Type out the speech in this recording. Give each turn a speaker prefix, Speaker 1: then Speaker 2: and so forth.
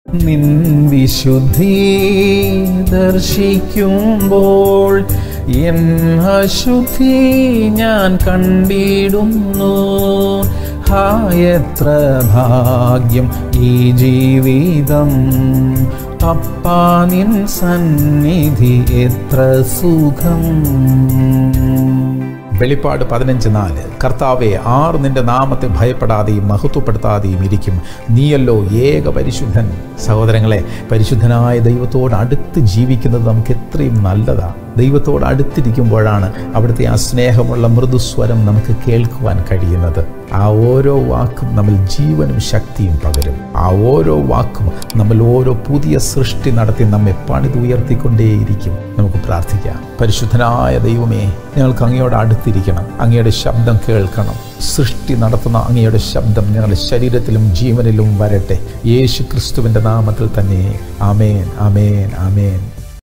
Speaker 1: നിൻ വിശുദ്ധി ദർശിക്കുമ്പോൾ എൻ അശുദ്ധി ഞാൻ കണ്ടിടുന്നു ഹായത്ര ഭാഗ്യം ഈ ജീവിതം അപ്പാ നിൻ സന്നിധി എത്ര സുഖം വെളിപ്പാട് പതിനഞ്ച് നാല് കർത്താവെ ആർ നിന്റെ നാമത്തെ ഭയപ്പെടാതെയും മഹത്വപ്പെടുത്താതെയും ഇരിക്കും നീയല്ലോ ഏക പരിശുദ്ധൻ സഹോദരങ്ങളെ പരിശുദ്ധനായ ദൈവത്തോട് അടുത്ത് ജീവിക്കുന്നത് നമുക്ക് എത്രയും നല്ലതാണ് ദൈവത്തോട് അടുത്തിരിക്കുമ്പോഴാണ് അവിടുത്തെ ആ സ്നേഹമുള്ള മൃദുസ്വരം നമുക്ക് കേൾക്കുവാൻ കഴിയുന്നത് ആ ഓരോ വാക്കും നമ്മൾ ജീവനും ശക്തിയും പകരും ആ ഓരോ വാക്കും നമ്മൾ ഓരോ പുതിയ സൃഷ്ടി നടത്തി നമ്മെ പണിതുയർത്തിക്കൊണ്ടേയിരിക്കും നമുക്ക് പ്രാർത്ഥിക്കാം പരിശുദ്ധനായ ദൈവമേ ഞങ്ങൾക്ക് അങ്ങയോട് അടുത്തിരിക്കണം അങ്ങയുടെ ശബ്ദം കേൾക്കണം സൃഷ്ടി നടത്തുന്ന അങ്ങയുടെ ശബ്ദം ഞങ്ങളുടെ ശരീരത്തിലും ജീവനിലും വരട്ടെ യേശു ക്രിസ്തുവിൻ്റെ നാമത്തിൽ തന്നെ ആമേൻ ആമേൻ ആമേൻ